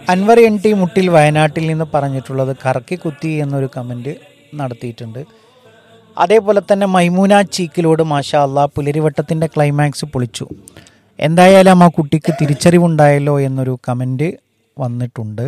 Anwar N T മുട്ടിൽ വയനാട്ടിൽ നിന്ന് പറഞ്ഞിട്ടുള്ളത് കറക്കി കുത്തി എന്നൊരു കമൻറ്റ് നടത്തിയിട്ടുണ്ട് അതേപോലെ തന്നെ മൈമൂന ചീക്കിലോട് മാഷാ അള്ളാ പുലരിവട്ടത്തിൻ്റെ ക്ലൈമാക്സ് പൊളിച്ചു എന്തായാലും ആ കുട്ടിക്ക് തിരിച്ചറിവുണ്ടായല്ലോ എന്നൊരു കമൻറ്റ് വന്നിട്ടുണ്ട്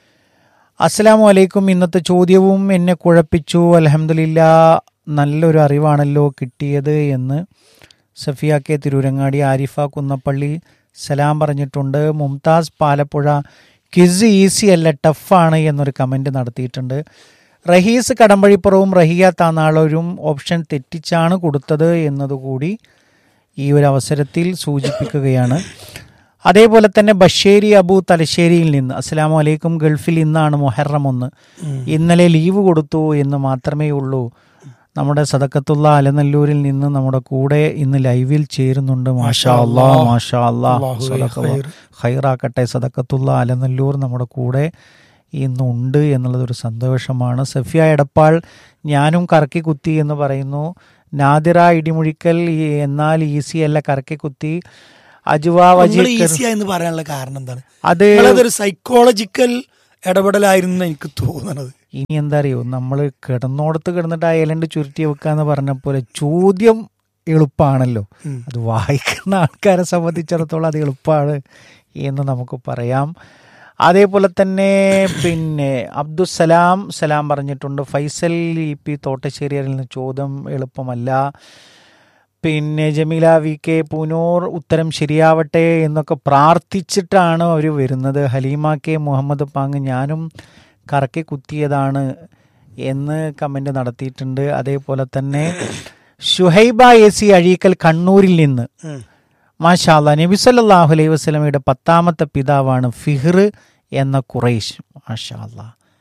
അസ്സലാമു അലൈക്കും ഇന്നത്തെ ചോദ്യവും എന്നെ കുഴപ്പിച്ചു അലഹമില്ല നല്ലൊരു അറിവാണല്ലോ കിട്ടിയത് എന്ന് സഫിയ കെ തിരൂരങ്ങാടി ആരിഫ കുന്നപ്പള്ളി സലാം പറഞ്ഞിട്ടുണ്ട് മുംതാസ് പാലപ്പുഴ ക്വിസ് ഈസി അല്ല ടഫാണ് എന്നൊരു കമൻറ്റ് നടത്തിയിട്ടുണ്ട് റഹീസ് കടമ്പഴിപ്പുറവും റഹിയ താനാളൂരും ഓപ്ഷൻ തെറ്റിച്ചാണ് കൊടുത്തത് എന്നതുകൂടി ഈ ഒരു അവസരത്തിൽ സൂചിപ്പിക്കുകയാണ് അതേപോലെ തന്നെ ബഷേരി അബു തലശ്ശേരിയിൽ നിന്ന് അസ്സലാമു അലൈക്കും ഗൾഫിൽ ഇന്നാണ് മൊഹറം ഒന്ന് ഇന്നലെ ലീവ് കൊടുത്തു എന്ന് മാത്രമേ ഉള്ളൂ നമ്മുടെ സദക്കത്തുള്ള അലനല്ലൂരിൽ നിന്ന് നമ്മുടെ കൂടെ ഇന്ന് ലൈവിൽ ചേരുന്നുണ്ട് മാഷാ അല്ലാ മാഷാ അല്ലാ സദക്കത്തുള്ള ഹൈറാക്കട്ടെ സദക്കത്തുള്ള അലനല്ലൂർ നമ്മുടെ കൂടെ ഇന്നുണ്ട് എന്നുള്ളത് ഒരു സന്തോഷമാണ് സഫിയ എടപ്പാൾ ഞാനും കറക്കി കുത്തി എന്ന് പറയുന്നു നാദിറ ഇടിമുഴിക്കൽ ഈ- എന്നാൽ ഈസി അല്ല കറക്കി കുത്തി അജുവ വജി ഈസി എന്ന് പറയാനുള്ള കാരണം എന്താണ് അത് നിങ്ങളതൊരു സൈക്കോളജിക്കൽ ഇടപെടലായിരുന്നു എനിക്ക് തോന്നണത് ഇനി എന്താ അറിയോ നമ്മൾ കിടന്നോടത്ത് കിടന്നിട്ട് ആ ഇലണ്ട് ചുരുട്ടി വെക്കാന്ന് പറഞ്ഞ പോലെ ചോദ്യം എളുപ്പമാണല്ലോ ഉം. അത് വായിക്കുന്ന ആൾക്കാരെ സംബന്ധിച്ചിടത്തോളം അത് എളുപ്പമാണ് എന്ന് നമുക്ക് പറയാം അതേപോലെ തന്നെ പിന്നെ അബ്ദുസലാം സലാം പറഞ്ഞിട്ടുണ്ട് ഫൈസൽ ഇ പി തോട്ടശ്ശേരിയിൽ നിന്ന് ചോദ്യം എളുപ്പമല്ല പിന്നെ ജമീല വി കെ പൂനൂർ ഉത്തരം ശരിയാവട്ടെ എന്നൊക്കെ പ്രാർത്ഥിച്ചിട്ടാണ് അവർ വരുന്നത് ഹലീമ കെ മുഹമ്മദ് പാങ് ഞാനും കറക്കി കുത്തിയതാണ് എന്ന് കമൻ്റ് നടത്തിയിട്ടുണ്ട് അതേപോലെ തന്നെ ഷുഹൈബ എ സി അഴീക്കൽ കണ്ണൂരിൽ നിന്ന് ഉം. മാഷാല്ല നബി സല്ലല്ലാഹു അലൈഹി വസല്ലമയുടെ പത്താമത്തെ പിതാവാണ് ഫിഹ്ർ എന്ന ഖുറൈശ് മാഷാല്ല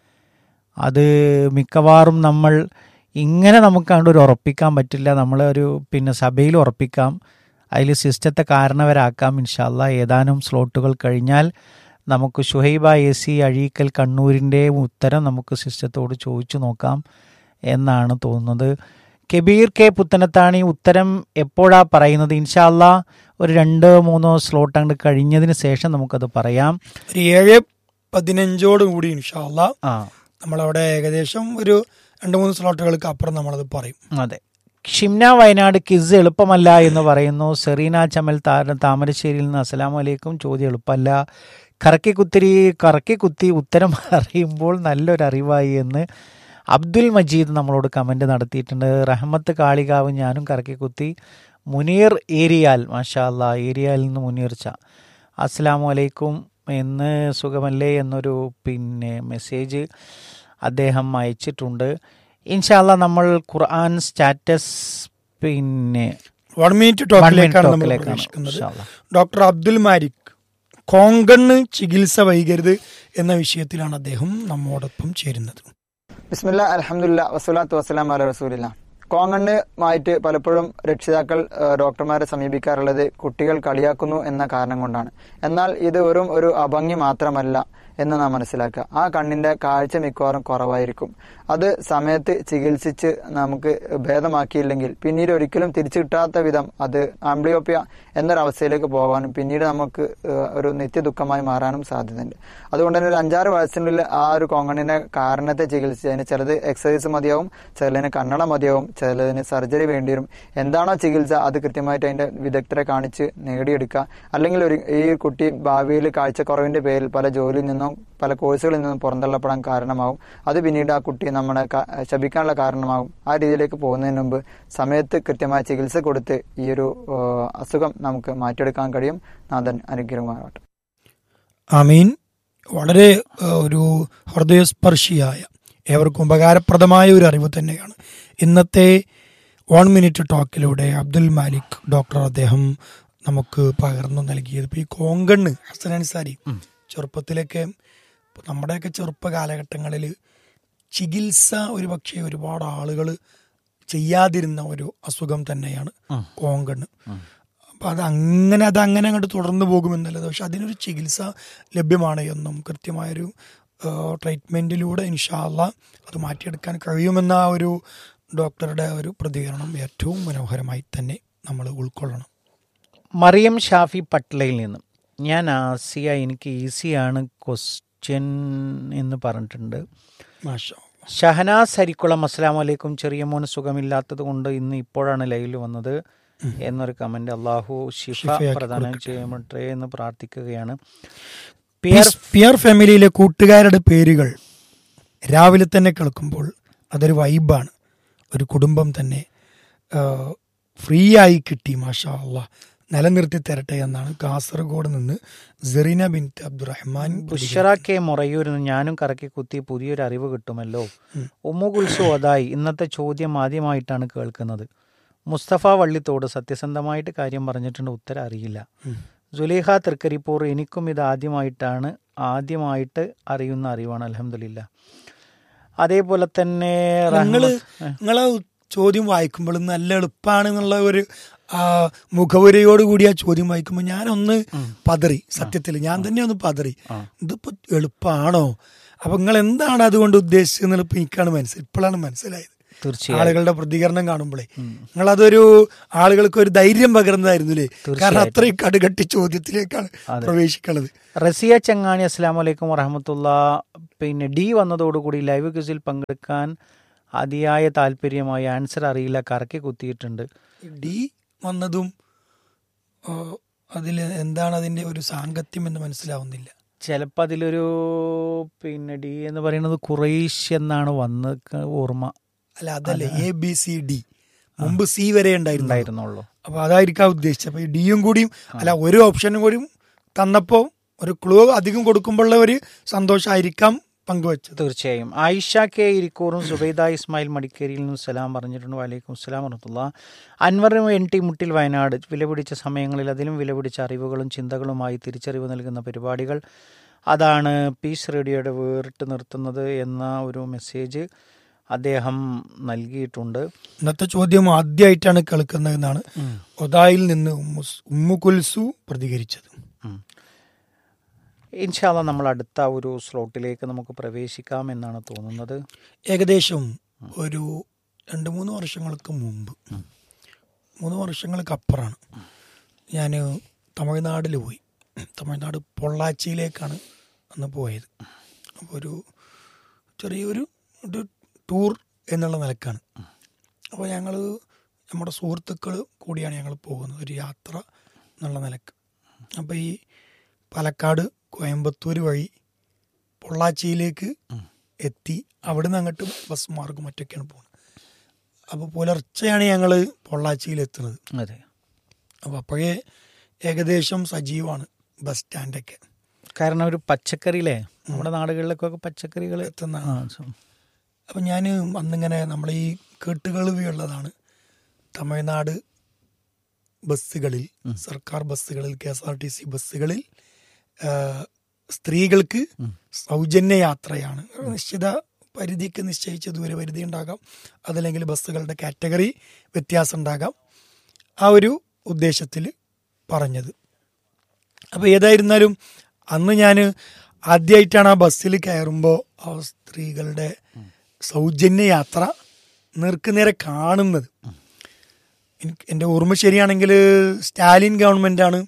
അത് മിക്കവാറും നമ്മൾ ഇങ്ങനെ നമുക്ക് അങ്ങോട്ട് ഒരു ഉറപ്പിക്കാൻ പറ്റില്ല നമ്മളൊരു പിന്നെ സഭയിൽ ഉറപ്പിക്കാം അതിൽ സിസ്റ്റത്തെ കാരണവരാക്കാം ഇൻഷാല്ല ഏതാനും സ്ലോട്ടുകൾ കഴിഞ്ഞാൽ നമുക്ക് ഷുഹൈബ എ സി അഴീക്കൽ കണ്ണൂരിൻ്റെ ഉത്തരം നമുക്ക് സിസ്റ്റത്തോട് ചോദിച്ചു നോക്കാം എന്നാണ് തോന്നുന്നത് കബീർ കെ പുത്തനത്താണി ഉത്തരം എപ്പോഴാ പറയുന്നത് ഇൻഷാല്ല ഒരു രണ്ടോ മൂന്നോ സ്ലോട്ട് അങ്ങോട്ട് കഴിഞ്ഞതിന് ശേഷം നമുക്കത് പറയാം ഒരു ഏഴ് പതിനഞ്ചോട് കൂടി ഇൻഷാല്ല ആ നമ്മളവിടെ ഏകദേശം ഒരു രണ്ട് മൂന്ന് സ്ലോട്ടുകൾക്ക് അപ്പുറം നമ്മളത് പറയും അതെ ഷിംന വയനാട് കിസ് എളുപ്പമല്ല എന്ന് പറയുന്നു സെറീന ചമൽ താര താമരശ്ശേരിയിൽ നിന്ന് അസ്സലാമു അലൈക്കും ചോദ്യം എളുപ്പമല്ല കറക്കി കുത്തിരി കറക്കി കുത്തി ഉത്തരം അറിയുമ്പോൾ നല്ലൊരു അറിവായി എന്ന് അബ്ദുൽ മജീദ് നമ്മളോട് കമൻ്റ് നടത്തിയിട്ടുണ്ട് റഹ്മത്ത് കാളികാവ് ഞാനും കറക്കി കുത്തി മുനീർ ഏരിയാൽ മാഷാ അല്ലാ ഏരിയയിൽ നിന്ന് മുനീർച്ച അസ്സലാമു അലൈക്കും എന്ന് സുഖമല്ലേ എന്നൊരു പിന്നെ മെസ്സേജ് അദ്ദേഹം അയച്ചിട്ടുണ്ട് ഇൻഷാല്ല നമ്മൾ ഖുർആൻ സ്റ്റാറ്റസ് പിന്നെ വൺ മിനിറ്റ് One minute ടോക്കിലേക്കാണ് നമ്മൾ talk-ലേക്കാണ്. പ്രവേശിക്കുന്നത് ഇൻഷാല്ലാ. ഡോക്ടർ അബ്ദുൽ മാരിക് കോങ്കണ്ണ് ചികിത്സ വൈകരുത് എന്ന വിഷയത്തിലാണ് അദ്ദേഹം നമ്മോടൊപ്പം ചേരുന്നത് ബിസ്മില്ല അലഹമുല്ല വസ്സലാത്തു വസ്സലാം അല റസൂലില്ല കോങ്കണ്ണുമായിട്ട് പലപ്പോഴും രക്ഷിതാക്കൾ ഏഹ്, ഡോക്ടർമാരെ സമീപിക്കാറുള്ളത് കുട്ടികൾ കളിയാക്കുന്നു എന്ന കാരണം കൊണ്ടാണ് എന്നാൽ ഇത് വെറും ഒരു അഭംഗി മാത്രമല്ല എന്ന് നാം മനസ്സിലാക്കുക ആ കണ്ണിന്റെ കാഴ്ച മിക്കവാറും കുറവായിരിക്കും അത് സമയത്ത് ചികിത്സിച്ച് നമുക്ക് ഭേദമാക്കിയില്ലെങ്കിൽ പിന്നീട് ഒരിക്കലും തിരിച്ചു കിട്ടാത്ത വിധം അത് ആംബ്ലിയോപ്പിയ എന്നൊരവസ്ഥയിലേക്ക് പോകാനും പിന്നീട് നമുക്ക് ഏഹ്, ഒരു നിത്യദുഃഖമായി മാറാനും സാധ്യതയുണ്ട് അതുകൊണ്ട് തന്നെ ഒരു അഞ്ചാറ് വയസ്സിനുള്ളിൽ ആ ഒരു കോങ്കണിന്റെ കാരണത്തെ ചികിത്സിച്ചതിന് ചിലത് എക്സസൈസ് മതിയാവും ചിലതിന് കണ്ണട മതിയാവും ചിലതിന് സർജറി വേണ്ടിവരും എന്താണോ ചികിത്സ അത് കൃത്യമായിട്ട് അതിന്റെ വിദഗ്ധരെ കാണിച്ച് നേടിയെടുക്കുക അല്ലെങ്കിൽ ഒരു ഈ കുട്ടി ഭാവിയിൽ കാഴ്ചക്കുറവിന്റെ പേരിൽ പല ജോലിയിൽ നിന്നും പല കോഴ്സുകളിൽ നിന്നും പുറന്തള്ളപ്പെടാൻ കാരണമാവും അത് പിന്നീട് ആ കുട്ടി നമ്മളെ ക- ശപിക്കാനുള്ള കാരണമാകും ആ രീതിയിലേക്ക് പോകുന്നതിന് മുമ്പ് സമയത്ത് കൃത്യമായ ചികിത്സ കൊടുത്ത് ഈ ഒരു ഏഹ്, അസുഖം നമുക്ക് മാറ്റിയെടുക്കാൻ കഴിയും നാഥൻ അനുഗ്രഹമാകട്ടെ അമീൻ വളരെ ഏഹ്, ഒരു ഹൃദയസ്പർശിയായ ഏവർക്കും ഉപകാരപ്രദമായ ഒരു അറിവ് തന്നെയാണ് ഇന്നത്തെ വൺ മിനിറ്റ് ടോക്കിലൂടെ അബ്ദുൽ മാലിക് ഡോക്ടർ അദ്ദേഹം നമുക്ക് പകർന്നു നൽകിയത് ഇപ്പൊ ഈ കോങ്കണ്ണ് ഹസൻ അൻസാരി ചെറുപ്പത്തിലൊക്കെ ഇപ്പൊ നമ്മുടെയൊക്കെ ചെറുപ്പ കാലഘട്ടങ്ങളിൽ ചികിത്സ ഒരു പക്ഷേ ഒരുപാട് ആളുകൾ ചെയ്യാതിരുന്ന ഒരു അസുഖം തന്നെയാണ് കോങ്കണ്ണ് അപ്പൊ അത് അങ്ങനെ അത് അങ്ങനെ അങ്ങോട്ട് തുടർന്നു പോകുമെന്നല്ലത് പക്ഷെ അതിനൊരു ചികിത്സ ലഭ്യമാണ് എന്നും കൃത്യമായൊരു ട്രീറ്റ്മെന്റിലൂടെ ഇൻഷാല്ല അത് മാറ്റിയെടുക്കാൻ കഴിയുമെന്ന ആ ഒരു ഡോക്ടറുടെ ഒരു പ്രതികരണം ഏറ്റവും മനോഹരമായി തന്നെ നമ്മൾ ഉൾക്കൊള്ളണം മറിയം ഷാഫി പട്ലയിൽ നിന്നും ഞാൻ ആസിയ എനിക്ക് ഈസിയാണ് ക്വസ്റ്റ്യൻ ക്രിസ്ത്യൻ എന്ന് പറഞ്ഞിട്ടുണ്ട് മാഷാ ഷഹനാസ് ഹരിക്കുളം അസ്സാം വലൈക്കും ചെറിയ മോന് സുഖമില്ലാത്തത് കൊണ്ട് ഇന്ന് ഇപ്പോഴാണ് ലൈവിൽ വന്നത് എന്നൊരു കമന്റ് അള്ളാഹു ഷിഫ ഷിഫയാക്കി പ്രദാനം കൊടുക്കട്ടെ. ചെയ്യട്ടെ എന്ന് പ്രാർത്ഥിക്കുകയാണ് പിയർ പീസ് പിയർ ഫാമിലിയിലെ കൂട്ടുകാരുടെ പേരുകൾ രാവിലെ തന്നെ കേൾക്കുമ്പോൾ അതൊരു വൈബാണ് ഒരു കുടുംബം തന്നെ ഫ്രീ ആയി കിട്ടി മാഷാ അള്ളാ നിലനിർത്തി തരട്ടെ എന്നാണ് കാസർഗോഡ് നിന്ന് സെറീന ബിൻ അബ്ദുറഹ്മാൻ ബുഷറ കെ മുറയൂരിൽ നിന്ന് ഞാനും കറക്കി കുത്തി പുതിയൊരു അറിവ് കിട്ടുമല്ലോ ഉമ്മു കുൽസു അതായി ഇന്നത്തെ ചോദ്യം ആദ്യമായിട്ടാണ് കേൾക്കുന്നത് മുസ്തഫ വള്ളിത്തോട് സത്യസന്ധമായിട്ട് കാര്യം പറഞ്ഞിട്ടുണ്ട് ഉത്തരം അറിയില്ല സുലേഖ തൃക്കരിപ്പൂർ എനിക്കും ഇത് ആദ്യമായിട്ടാണ് ആദ്യമായിട്ട് അറിയുന്ന അറിവാണ് അലഹമില്ല അതേപോലെ തന്നെ നിങ്ങള് റഹ്മത്ത്- നിങ്ങളെ ചോദ്യം വായിക്കുമ്പോൾ നല്ല എളുപ്പമാണ് എന്നുള്ള ഒരു ആ, മുഖവുരയോട് കൂടി ആ ചോദ്യം വായിക്കുമ്പോൾ ഞാനൊന്ന് പതറി സത്യത്തിൽ ഞാൻ തന്നെ ഒന്ന് പതറി ആ. ഇതിപ്പോ എളുപ്പമാണോ അപ്പൊ നിങ്ങൾ എന്താണ് അതുകൊണ്ട് ഉദ്ദേശിച്ചത് ഇപ്പൊ എനിക്കാണ് മനസ്സിൽ ഇപ്പോഴാണ് മനസ്സിലായത് തീർച്ചയായും ആളുകളുടെ പ്രതികരണം കാണുമ്പോഴേ നിങ്ങൾ അതൊരു ആളുകൾക്ക് ഒരു ധൈര്യം പകർന്നതായിരുന്നു അല്ലേ കാരണം തീർച്ചയായിട്ടും. അത്രയും കടുകട്ടി ചോദ്യത്തിലേക്കാണ് അതെ. പ്രവേശിക്കുന്നത് റസിയ ചങ്ങാണി അസ്സാം വലൈക്കും വറഹമത്തുള്ള പിന്നെ ഡി വന്നതോടുകൂടി ലൈവ് ക്വിസിൽ പങ്കെടുക്കാൻ അതിയായ താല്പര്യമായി ആൻസർ അറിയില്ല കറക്കി കുത്തിയിട്ടുണ്ട് ഡി വന്നതും അതിൽ എന്താണ് അതിന്റെ ഒരു സാങ്കത്യം എന്ന് മനസ്സിലാവുന്നില്ല ചിലപ്പോൾ അതിലൊരു പിന്നെ ഡി എന്ന് പറയുന്നത് കുറേശ്യ എന്നാണ് വന്ന് ഓർമ്മ അല്ല അതല്ലേ എ ബി സി ഡി മുമ്പ് സി വരെ ഉണ്ടായിരുന്നു ഉണ്ടായിരുന്നുള്ളൂ അപ്പൊ അതായിരിക്കാം ഉദ്ദേശിച്ചത് അപ്പൊ ഈ ഡിയും കൂടിയും അല്ല ഒരു ഓപ്ഷനും കൂടിയും തന്നപ്പോ ഒരു ക്ലൂ അധികം കൊടുക്കുമ്പോഴുള്ള ഒരു സന്തോഷമായിരിക്കാം പങ്കുവച്ചത് തീർച്ചയായും ആയിഷ കെ ഇരിക്കൂറും സുബൈദ ഇസ്മായിൽ മടിക്കേരിയിൽ നിന്നും സലാം പറഞ്ഞിട്ടുണ്ട് വലൈക്കും സ്ലാം വറഹത്തുള്ള അൻവറും എൻ ടി മുട്ടിൽ വയനാട് വിലപിടിച്ച സമയങ്ങളിൽ അതിലും വിലപിടിച്ച അറിവുകളും ചിന്തകളുമായി തിരിച്ചറിവ് നൽകുന്ന പരിപാടികൾ അതാണ് പീസ് റേഡിയോയുടെ വേറിട്ട് നിർത്തുന്നത് എന്ന ഒരു മെസ്സേജ് അദ്ദേഹം നൽകിയിട്ടുണ്ട് ഇന്നത്തെ ചോദ്യം ആദ്യമായിട്ടാണ് കേൾക്കുന്നതെന്നാണ് ഒതായിൽ നിന്ന് ഉമ്മുസ്- ഉമ്മു കുൽസു പ്രതികരിച്ചത് ഉം. ഇൻഷാല്ല നമ്മൾ അടുത്ത ഒരു സ്ലോട്ടിലേക്ക് നമുക്ക് പ്രവേശിക്കാം എന്നാണ് തോന്നുന്നത് ഏകദേശം ഒരു രണ്ട് മൂന്ന് വർഷങ്ങൾക്ക് മുമ്പ് മൂന്ന് വർഷങ്ങൾക്ക് അപ്പുറമാണ് ഞാൻ തമിഴ്നാട്ടിൽ പോയി തമിഴ്നാട് പൊള്ളാച്ചിയിലേക്കാണ് അന്ന് പോയത് അപ്പോൾ ഒരു ചെറിയൊരു ഒരു ടൂർ എന്നുള്ള നിലക്കാണ് അപ്പോൾ ഞങ്ങൾ നമ്മുടെ സുഹൃത്തുക്കൾ കൂടിയാണ് ഞങ്ങൾ പോകുന്നത് ഒരു യാത്ര എന്നുള്ള നിലക്ക് അപ്പോൾ ഈ പാലക്കാട് കോയമ്പത്തൂർ വഴി പൊള്ളാച്ചിയിലേക്ക് എത്തി അവിടുന്ന് അങ്ങോട്ട് ബസ് മാർഗം മറ്റൊക്കെയാണ് പോകുന്നത് അപ്പോൾ പുലർച്ചെയാണ് ഞങ്ങൾ പൊള്ളാച്ചിയിൽ എത്തുന്നത് അതെ അപ്പോൾ അപ്പോഴേ ഏകദേശം സജീവമാണ് ബസ് സ്റ്റാൻഡൊക്കെ കാരണം ഒരു പച്ചക്കറിയിലെ നമ്മുടെ നാടുകളിലൊക്കെ പച്ചക്കറികൾ എത്തുന്ന ആ, സ- അപ്പം ഞാൻ അന്നിങ്ങനെ നമ്മൾ ഈ കേട്ടുകേൾവിയുള്ളതാണ് തമിഴ്നാട് ബസ്സുകളിൽ സർക്കാർ ബസ്സുകളിൽ K S R T C ബസ്സുകളിൽ ആ, സ്ത്രീകൾക്ക് സൗജന്യ യാത്രയാണ് നിശ്ചിത പരിധിക്ക് നിശ്ചയിച്ച ദൂരപരിധി ഉണ്ടാകാം അതല്ലെങ്കിൽ ബസ്സുകളുടെ കാറ്റഗറി വ്യത്യാസം ഉണ്ടാകാം ആ ഒരു ഉദ്ദേശത്തിൽ പറഞ്ഞത് അപ്പോൾ ഏതായിരുന്നാലും അന്ന് ഞാൻ ആദ്യമായിട്ടാണ് ആ ബസ്സിൽ കയറുമ്പോൾ ആ സ്ത്രീകളുടെ സൗജന്യ യാത്ര നേർക്കുനേരെ കാണുന്നത് എനിക്ക് എൻ്റെ ഓർമ്മ ശരിയാണെങ്കിൽ സ്റ്റാലിൻ ഗവൺമെൻറ്റാണ്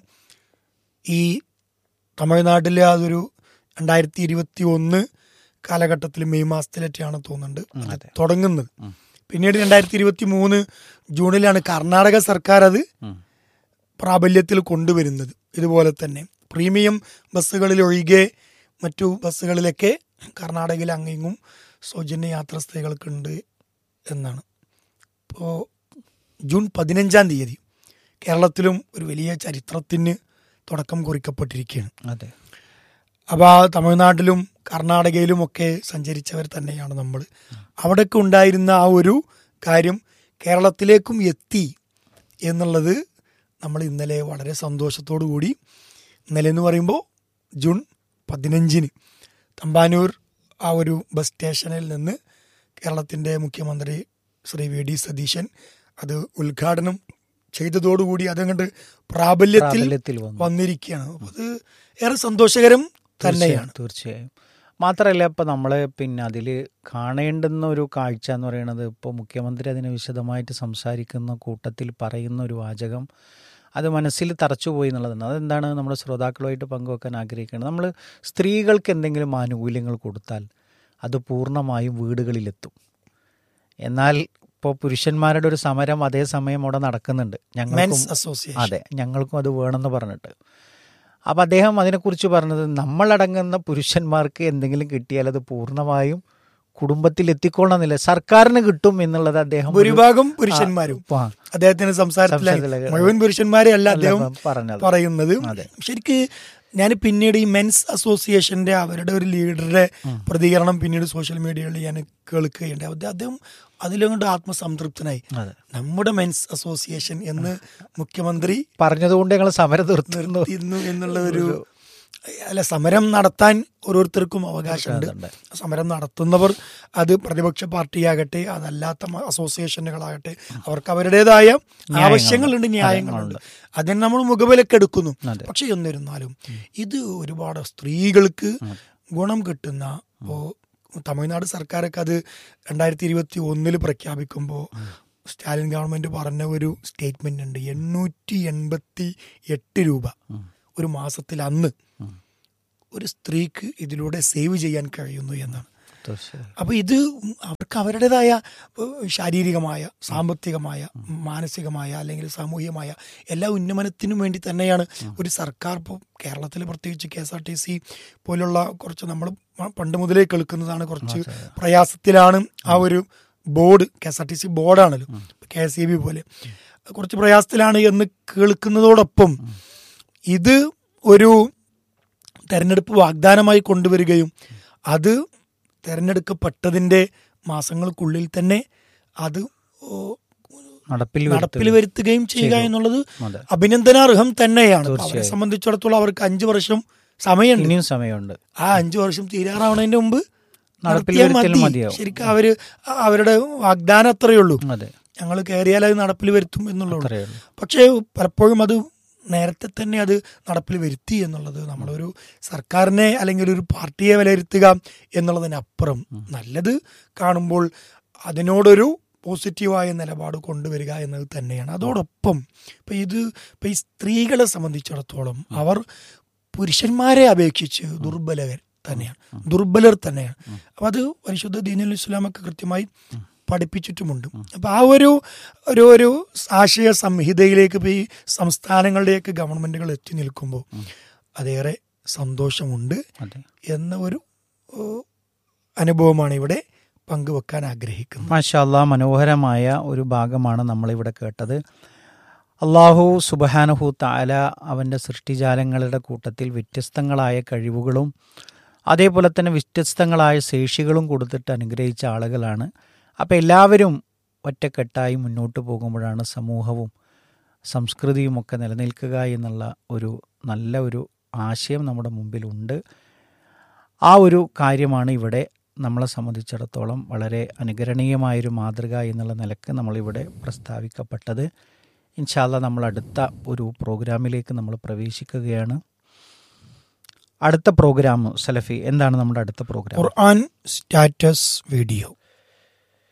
ഈ തമിഴ്നാട്ടിലെ അതൊരു രണ്ടായിരത്തി ഇരുപത്തി ഒന്ന് കാലഘട്ടത്തിൽ മെയ് മാസത്തിലേറ്റാണ് തോന്നുന്നുണ്ട് അത് അതെ. തുടങ്ങുന്നത് പിന്നീട് രണ്ടായിരത്തി ഇരുപത്തി മൂന്ന് ജൂണിലാണ് കർണാടക സർക്കാർ അത് ഉം. പ്രാബല്യത്തിൽ കൊണ്ടുവരുന്നത് ഇതുപോലെ തന്നെ പ്രീമിയം ബസ്സുകളിൽ ഒഴികെ മറ്റു ബസ്സുകളിലൊക്കെ കർണാടകയിൽ അങ്ങെങ്ങും സൗജന്യ യാത്ര സ്ത്രീകൾക്കുണ്ട് എന്നാണ് ഇപ്പോൾ ജൂൺ പതിനഞ്ചാം തീയതി കേരളത്തിലും ഒരു വലിയ ചരിത്രത്തിന് തുടക്കം കുറിക്കപ്പെട്ടിരിക്കുകയാണ് അതെ അപ്പോൾ ആ തമിഴ്നാട്ടിലും കർണാടകയിലും ഒക്കെ സഞ്ചരിച്ചവർ തന്നെയാണ് നമ്മൾ അവിടെയൊക്കെ ഉണ്ടായിരുന്ന ആ ഒരു കാര്യം കേരളത്തിലേക്കും എത്തി എന്നുള്ളത് നമ്മൾ ഇന്നലെ വളരെ സന്തോഷത്തോടു കൂടി ഇന്നലെ എന്ന് പറയുമ്പോൾ ജൂൺ പതിനഞ്ചിന് തമ്പാനൂർ ആ ഒരു ബസ് സ്റ്റേഷനിൽ നിന്ന് കേരളത്തിൻ്റെ മുഖ്യമന്ത്രി ശ്രീ വി ഡി സതീശൻ അത് ഉദ്ഘാടനം ചെയ്തതോടുകൂടി അതങ്ങോട്ട് പ്രാബല്യത്തിൽ പ്രാബല്യത്തിൽ വന്നു വന്നിരിക്കുകയാണ് അപ്പോൾ അത് ഏറെ സന്തോഷകരം തന്നെയാണ് തീർച്ചയായും തീർച്ചയായും മാത്രമല്ല ഇപ്പം നമ്മൾ പിന്നെ അതിൽ കാണേണ്ടുന്ന ഒരു കാഴ്ച എന്ന് പറയുന്നത് ഇപ്പോൾ മുഖ്യമന്ത്രി അതിനെ വിശദമായിട്ട് സംസാരിക്കുന്ന കൂട്ടത്തിൽ പറയുന്ന ഒരു വാചകം അത് മനസ്സിൽ തറച്ചുപോയി എന്നുള്ളതാണ് അതെന്താണ് നമ്മുടെ ശ്രോതാക്കളുമായിട്ട് പങ്കുവെക്കാൻ ആഗ്രഹിക്കുന്നത് നമ്മൾ സ്ത്രീകൾക്ക് എന്തെങ്കിലും ആനുകൂല്യങ്ങൾ കൊടുത്താൽ അത് പൂർണ്ണമായും വീടുകളിലെത്തും എന്നാൽ ഇപ്പോൾ പുരുഷന്മാരുടെ ഒരു സമരം അതേസമയം അവിടെ നടക്കുന്നുണ്ട് ഞങ്ങൾക്കും മെൻസ് അസോസിയേഷൻ അതെ ഞങ്ങൾക്കും അത് വേണമെന്ന് പറഞ്ഞിട്ട് അപ്പം അദ്ദേഹം അതിനെക്കുറിച്ച് പറഞ്ഞത് നമ്മളടങ്ങുന്ന പുരുഷന്മാർക്ക് എന്തെങ്കിലും കിട്ടിയാൽ അത് പൂർണ്ണമായും കുടുംബത്തിൽ എത്തിക്കൊള്ളണമെന്നില്ല സർക്കാരിന് കിട്ടും എന്നുള്ളത് അദ്ദേഹം ഒരു- ഭൂരിഭാഗം പുരുഷന്മാരും ആ, അദ്ദേഹത്തിന്റെ സംസാരത്തിലായി സംസാരത്തിലേക്ക് മുഴുവൻ പുരുഷന്മാരെ അല്ല അല്ല, അദ്ദേഹം പറഞ്ഞത് പറയുന്നത് അതെ. ശരിക്ക് ഞാൻ പിന്നീട് ഈ മെൻസ് അസോസിയേഷന്റെ അവരുടെ ഒരു ലീഡറുടെ പ്രതികരണം പിന്നീട് സോഷ്യൽ മീഡിയകളിൽ ഞാൻ കേൾക്കുകയുണ്ടായി അത് അദ്ദേഹം അതിലങ്ങോട്ട് ആത്മസംതൃപ്തനായി അതെ നമ്മുടെ മെൻസ് അസോസിയേഷൻ എന്ന് മുഖ്യമന്ത്രി പറഞ്ഞതുകൊണ്ട് ഞങ്ങൾ സമരം തീർത്തിരുന്നു നിർത്തിയിരുന്നു എന്നുള്ള ഒരു അല്ല സമരം നടത്താൻ ഓരോരുത്തർക്കും അവകാശമുണ്ട് ഉണ്ട്. സമരം നടത്തുന്നവർ അത് പ്രതിപക്ഷ പാർട്ടിയാകട്ടെ അതല്ലാത്ത മ- അസോസിയേഷനുകളാകട്ടെ അവർക്ക് അവരുടേതായ ആവശ്യങ്ങളുണ്ട് ന്യായങ്ങളുണ്ട് അതിന് നമ്മൾ മുഖവിലക്കെടുക്കുന്നു അതെ. പക്ഷെ എന്നിരുന്നാലും ഇത് ഒരുപാട് സ്ത്രീകൾക്ക് ഗുണം കിട്ടുന്ന ഇപ്പോ തമിഴ്നാട് സർക്കാരൊക്കെ അത് രണ്ടായിരത്തി ഇരുപത്തി ഒന്നില് പ്രഖ്യാപിക്കുമ്പോൾ സ്റ്റാലിൻ ഗവൺമെന്റ് പറഞ്ഞ ഒരു സ്റ്റേറ്റ്മെന്റ് ഉണ്ട് എണ്ണൂറ്റി എൺപത്തി എട്ട് രൂപ ഒരു മാസത്തിൽ അന്ന് ഒരു സ്ത്രീക്ക് ഇതിലൂടെ സേവ് ചെയ്യാൻ കഴിയുന്നു എന്നാണ് തീർച്ചയായും അപ്പൊ ഇത് അവർക്ക് അവരുടേതായ ഏഹ്, ശാരീരികമായ സാമ്പത്തികമായ മാനസികമായ അല്ലെങ്കിൽ സാമൂഹികമായ എല്ലാ ഉന്നമനത്തിനും വേണ്ടി തന്നെയാണ് ഒരു സർക്കാർ ഇപ്പോൾ കേരളത്തിൽ പ്രത്യേകിച്ച് K S R T C പോലുള്ള കുറച്ച് നമ്മൾ പണ്ട് മുതലേ കേൾക്കുന്നതാണ് കുറച്ച് പ്രയാസത്തിലാണ് ആ ഒരു board K S R T C ബോർഡാണല്ലോ കെ എസ് ഇ ബി പോലെ കുറച്ച് പ്രയാസത്തിലാണ് എന്ന് കേൾക്കുന്നതോടൊപ്പം ഇത് ഒരു തെരഞ്ഞെടുപ്പ് വാഗ്ദാനമായി കൊണ്ടുവരികയും അത് തെരഞ്ഞെടുക്കപ്പെട്ടതിന്റെ മാസങ്ങൾക്കുള്ളിൽ തന്നെ അത് ഓ, നടപ്പിൽ നടപ്പിൽ വരുത്തുക. വരുത്തുകയും ചെയ്യുക ചെയ്തു. എന്നുള്ളത് അതെ അഭിനന്ദനാർഹം തന്നെയാണ് അപ്പൊ അവരെ തീർച്ചയായും. സംബന്ധിച്ചിടത്തോളം അവർക്ക് അഞ്ചു വർഷം സമയമുണ്ട് ഇനിയും സമയമുണ്ട് ആ അഞ്ചു വർഷം തീരാറാവണതിന്റെ മുമ്പ് നടപ്പിൽ നടത്തിയാൽ വരുത്തൽ മതി. മതിയാവും. ശരിക്കും അവര് അവരുടെ വാഗ്ദാനം അത്രയേ ഉള്ളൂ അതെ ഞങ്ങൾ കയറിയാൽ അത് നടപ്പിൽ വരുത്തും എന്നുള്ളൂ അത്രയേ ഉള്ളൂ പക്ഷേ പലപ്പോഴും അത് നേരത്തെ തന്നെ അത് നടപ്പിൽ വരുത്തി എന്നുള്ളത് നമ്മളൊരു സർക്കാരിനെ അല്ലെങ്കിൽ ഒരു പാർട്ടിയെ വിലയിരുത്തുക എന്നുള്ളതിനപ്പുറം നല്ലത് കാണുമ്പോൾ അതിനോടൊരു പോസിറ്റീവായ നിലപാട് കൊണ്ടുവരിക എന്നത് തന്നെയാണ് അതോടൊപ്പം ഇപ്പം ഇത് ഇപ്പം ഈ സ്ത്രീകളെ സംബന്ധിച്ചിടത്തോളം അവർ പുരുഷന്മാരെ അപേക്ഷിച്ച് ദുർബലകർ തന്നെയാണ് ദുർബലർ തന്നെയാണ് അപ്പം അത് പരിശുദ്ധ ദീനുൽ ഇസ്ലാമൊക്കെ കൃത്യമായി പഠിപ്പിച്ചിട്ടുമുണ്ട് അപ്പം ആ ഒരു ഒരു ഒരു ആശയ സംഹിതയിലേക്ക് ഇപ്പോൾ ഈ സംസ്ഥാനങ്ങളുടെയൊക്കെ ഗവൺമെന്റുകൾ എത്തി നിൽക്കുമ്പോൾ അതേറെ സന്തോഷമുണ്ട് അതെ എന്ന ഒരു ഓ, അനുഭവമാണ് ഇവിടെ പങ്കുവെക്കാൻ ആഗ്രഹിക്കുന്നത് മാഷാല്ല മനോഹരമായ ഒരു ഭാഗമാണ് നമ്മളിവിടെ കേട്ടത് അള്ളാഹു സുബഹാനഹു താല അവൻ്റെ സൃഷ്ടിജാലങ്ങളുടെ കൂട്ടത്തിൽ വ്യത്യസ്തങ്ങളായ കഴിവുകളും അതേപോലെ തന്നെ വ്യത്യസ്തങ്ങളായ ശേഷികളും കൊടുത്തിട്ട് അനുഗ്രഹിച്ച ആളുകളാണ് അപ്പോൾ എല്ലാവരും ഒറ്റക്കെട്ടായി മുന്നോട്ട് പോകുമ്പോഴാണ് സമൂഹവും സംസ്കൃതിയും ഒക്കെ നിലനിൽക്കുക എന്നുള്ള ഒരു നല്ല ഒരു ആശയം നമ്മുടെ മുമ്പിലുണ്ട് ആ ഒരു കാര്യമാണ് ഇവിടെ നമ്മളെ സംബന്ധിച്ചിടത്തോളം വളരെ അനുകരണീയമായൊരു മാതൃക എന്നുള്ള നിലക്ക് നമ്മളിവിടെ പ്രസ്താവിക്കപ്പെട്ടത് ഇൻഷാല്ല നമ്മൾ അടുത്ത ഒരു പ്രോഗ്രാമിലേക്ക് നമ്മൾ പ്രവേശിക്കുകയാണ് അടുത്ത പ്രോഗ്രാം സലഫി എന്താണ് നമ്മുടെ അടുത്ത പ്രോഗ്രാം ഖുർആൻ സ്റ്റാറ്റസ് വീഡിയോ